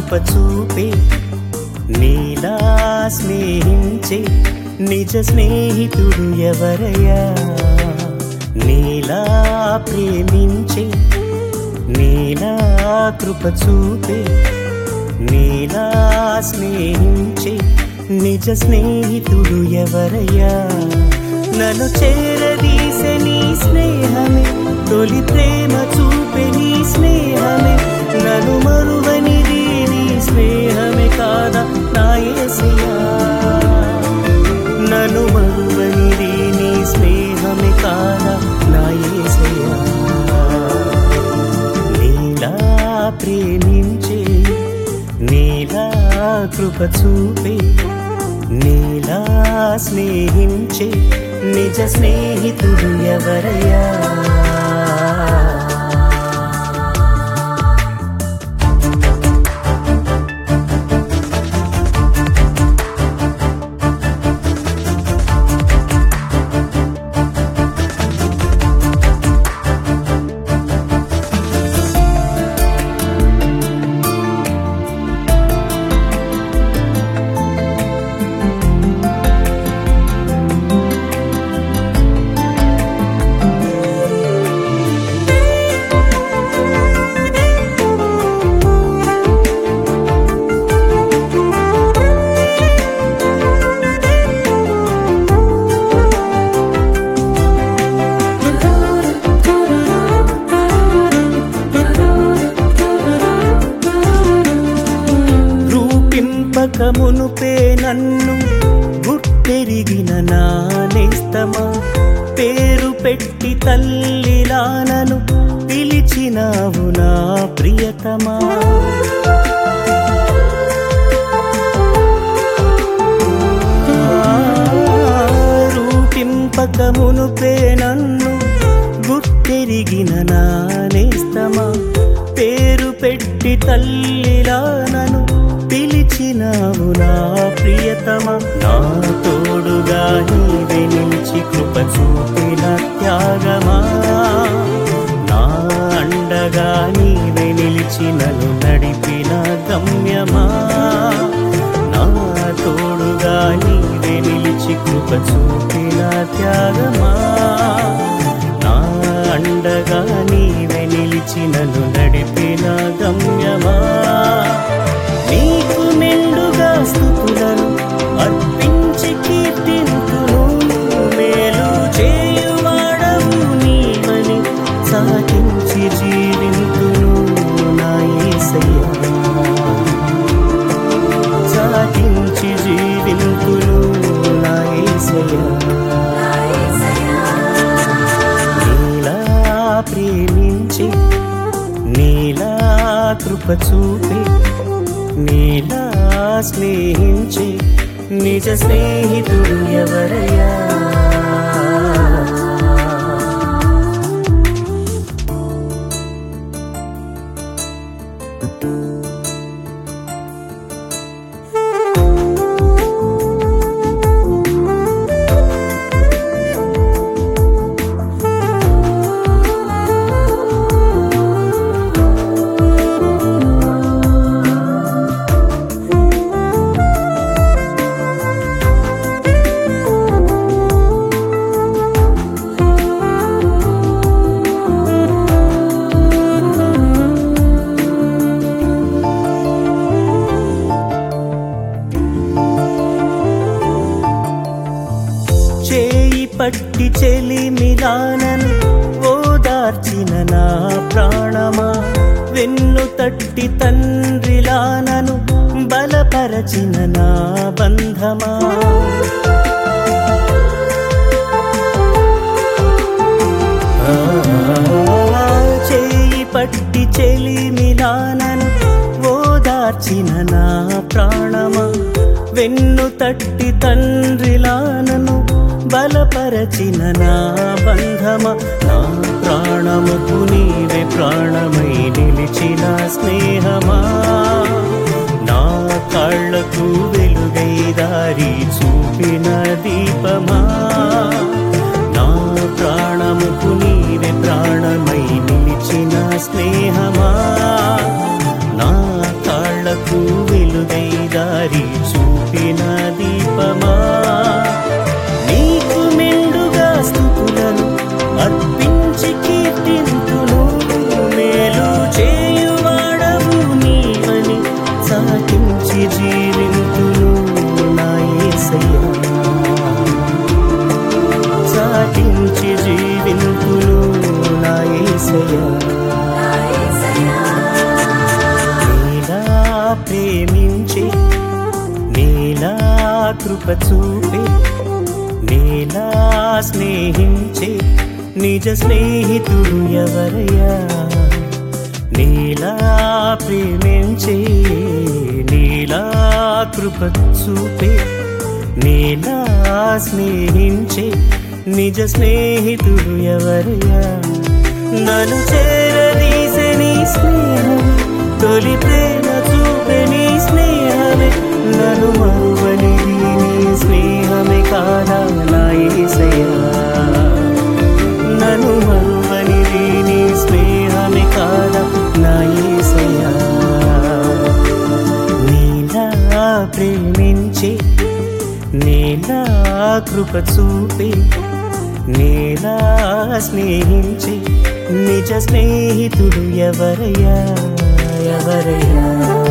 కృప చూపే నీలా స్నేహించే నిజ స్నేహితుడు ఎవరయ్యా నీలా ప్రేమించే నీలా కృప చూపే నీలా స్నేహించే నిజ స్నేహితుడు ఎవరయ్యా నన్ను చేరదీసే నీ స్నేహమే తొలి ప్రేమ చూపే నీ స్నేహమే నన్ను మరువనిది నీ స్నేహమే కాదా నా యేసయ్యా నన్ను మరువనిది నీ స్నేహమే కాదా నా యేసయ్యా నీలా ప్రేమించే నీలా కృప చూపే నీలా స్నేహించే నిజ స్నేహితుడు ఎవరయ్యా రూపింపక మునుపే నన్ను గుర్తెరిగిన నా నేస్తమా పేరు పెట్టి తల్లిలానను పిలిచినావు నా ప్రియతమా రూపింపక మునుపే నన్ను గుర్తెరిగిన నా నేస్తమా పేరు పెట్టి తల్లిలానను పిలిచినావు నా ప్రియతమా నా తోడుగా నీవే నిలిచి కృప చూపిన త్యాగమా నా అండగా నీవే నిలిచి నన్ను నడిపిన గమ్యమా నా తోడుగా నీవే నిలిచి కృప చూపిన త్యాగమా నా అండగా నీవే నిలిచి నన్ను నడిపిన గమ్యమా నీకు మెండుగా స్థుతులను అర్పించి కీర్తింతును మేలు చేయువాడవు నీవని సాగించి జీవింతును నా యేసయ్యా సాగించి జీవింతును నా యేసయ్యా నీలా ప్రేమించి నీలా కృప చూపే నీలా స్నేహించి నిజ స్నేహితుడు ఎవరయ్యా చేయి పట్టి చెలిమిలానను ఓదార్చిన నా ప్రాణమా వెన్ను తట్టి తండ్రిలానను బలపరచిన నా బంధమా ఆ, చేయి పట్టి చెలిమిలానను ఓదార్చిన నా ప్రాణమా వెన్ను తట్టి తండ్రిలానను బలపరచిన నా బంధమ నా ప్రాణముకు నీవే ప్రాణమై నిలిచిన స్నేహమా నా కళ్ళకు వెలుగై దారి చూపిన దీపమా నా ప్రాణముకు నీవే ప్రాణమై నిలిచిన స్నేహమా నా కాళ్ళకు దారి చూపిన దీపమా నీకు మెండుగా స్థుతులను అర్పించి కీర్తింతును మేలు చేయువాడవు నీవని సాటించి జీవింతును నా యేసయ్యా సాటించి జీవింతును నా యేసయ్యా నీలా ప్రేమించి నీలా కృప చూపే నీలా స్నేహించే నిజ స్నేహితుడు ఎవరయ్యా నీలా ప్రేమించే నీలా కృప చూపే నీలా స్నేహించే నిజ స్నేహితుడు ఎవరయ్యా నన్ను చేరదీసే నీ స్నేహం తొలి ప్రేమ చూపే నీ స్నేహమే నన్ను మరువనిది నీ స్నేహమే కాదా నా యేసయ్యా నన్ను మరువనిది నీ స్నేహమే కాదా నా యేసయ్యా నీలా ప్రేమించే నీలా కృప చూపే నీలా స్నేహించే నిజ స్నేహితుడు ఎవరయ్యా ఎవరయ్యా